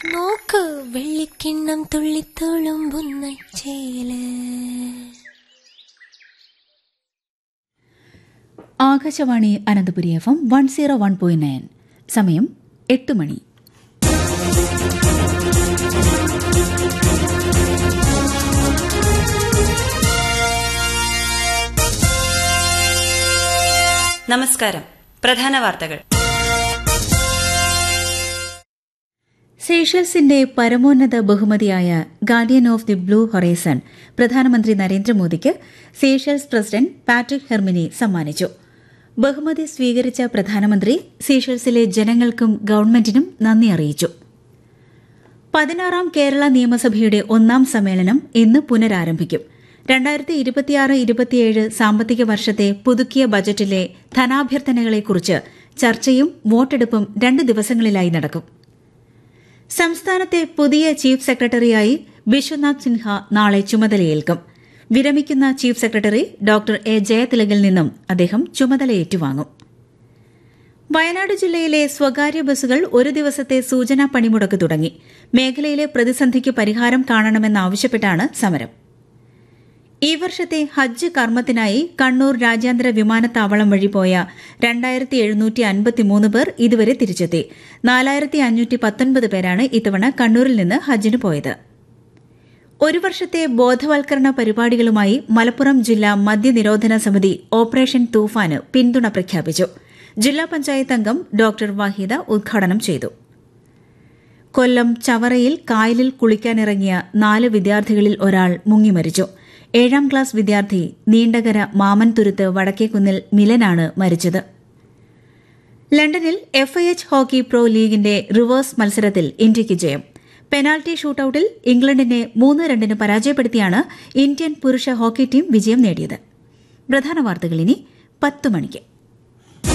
നോക്ക് വെള്ളിക്കിണ്ണം തുള്ളിത്തുളുമ്പുന്ന ചേല് Akashvani Ananthapuri F M one zero one point nine സമയം എട്ട് മണി നമസ്കാരം പ്രധാന വാർത്തകൾ സേഷ്യൽസിന്റെ പരമോന്നത ബഹുമതിയായ guardian of the blue horizon പ്രധാനമന്ത്രി നരേന്ദ്രമോദിക്ക് സേഷ്യൽസ് പ്രസിഡന്റ് പാട്രിക് ഹെർമിനി സമ്മാനിച്ചു ബഹുമതി സ്വീകരിച്ച പ്രധാനമന്ത്രി സീഷൽസിലെ ജനങ്ങൾക്കും ഗവൺമെന്റിനും നന്ദി അറിയിച്ചു പതിനാറാം കേരള നിയമസഭയുടെ ഒന്നാം സമ്മേളനം ഇന്ന് പുനരാരംഭിക്കും രണ്ടായിരത്തി ഇരുപത്തിയാറ് ഇരുപത്തിയേഴ് സാമ്പത്തിക വർഷത്തെ പുതുക്കിയ ബജറ്റിലെ ധനാഭ്യർത്ഥനകളെക്കുറിച്ച് ചർച്ചയും വോട്ടെടുപ്പും രണ്ട് ദിവസങ്ങളിലായി നടക്കും സംസ്ഥാനത്തെ പുതിയ ചീഫ് സെക്രട്ടറിയായി ബിശ്വനാഥ് സിൻഹ നാളെ ചുമതലയേൽക്കും വിരമിക്കുന്ന ചീഫ് സെക്രട്ടറി ഡോക്ടർ എ ജയതിലകിൽ നിന്നും അദ്ദേഹം ചുമതല ഏറ്റുവാങ്ങും വയനാട് ജില്ലയിലെ സ്വകാര്യ ബസ്സുകൾ ഒരു ദിവസത്തെ സൂചനാ പണിമുടക്ക് തുടങ്ങി മേഖലയിലെ പ്രതിസന്ധിക്ക് പരിഹാരം കാണണമെന്നാവശ്യപ്പെട്ടാണ് സമരം ഈ വർഷത്തെ ഹജ്ജ് കർമ്മത്തിനായി കണ്ണൂർ രാജ്യാന്തര വിമാനത്താവളം വഴി പോയ രണ്ടായിരത്തി എഴുന്നൂറ്റി അൻപത്തിമൂന്ന് പേർ ഇതുവരെ തിരിച്ചെത്തി നാലായിരത്തി അഞ്ഞൂറ്റി പത്തൊൻപത് പേരാണ് ഇത്തവണ കണ്ണൂരിൽ നിന്ന് ഹജ്ജിന് പോയത് ഒരു വർഷത്തെ ബോധവൽക്കരണ പരിപാടികളുമായി മലപ്പുറം ജില്ലാ മദ്യനിരോധന സമിതി ഓപ്പറേഷൻ തൂഫാന് പിന്തുണ പ്രഖ്യാപിച്ചു ജില്ലാ പഞ്ചായത്ത് അംഗം ഡോക്ടർ വാഹിദ ഉദ്ഘാടനം ചെയ്തു കൊല്ലം ചവറയിൽ കായലിൽ കുളിക്കാനിറങ്ങിയ നാല് വിദ്യാർത്ഥികളിൽ ഒരാൾ മുങ്ങിമരിച്ചു ഏഴാം ക്ലാസ് വിദ്യാർത്ഥി നീണ്ടകര മാമൻതുരുത്ത് വടക്കേക്കുന്നിൽ മിലനാണ് മരിച്ചത് ലണ്ടനിൽ എഫ്ഐഎച്ച് ഹോക്കി പ്രോ ലീഗിന്റെ റിവേഴ്സ് മത്സരത്തിൽ ഇന്ത്യയ്ക്ക് ജയം പെനാൽറ്റി ഷൂട്ടൌട്ടിൽ ഇംഗ്ലണ്ടിനെ മൂന്ന് രണ്ടിന് പരാജയപ്പെടുത്തിയാണ് ഇന്ത്യൻ പുരുഷ ഹോക്കി ടീം വിജയം നേടിയത് പ്രധാന വാർത്തകൾ ഇനി പത്ത് മണിക്ക്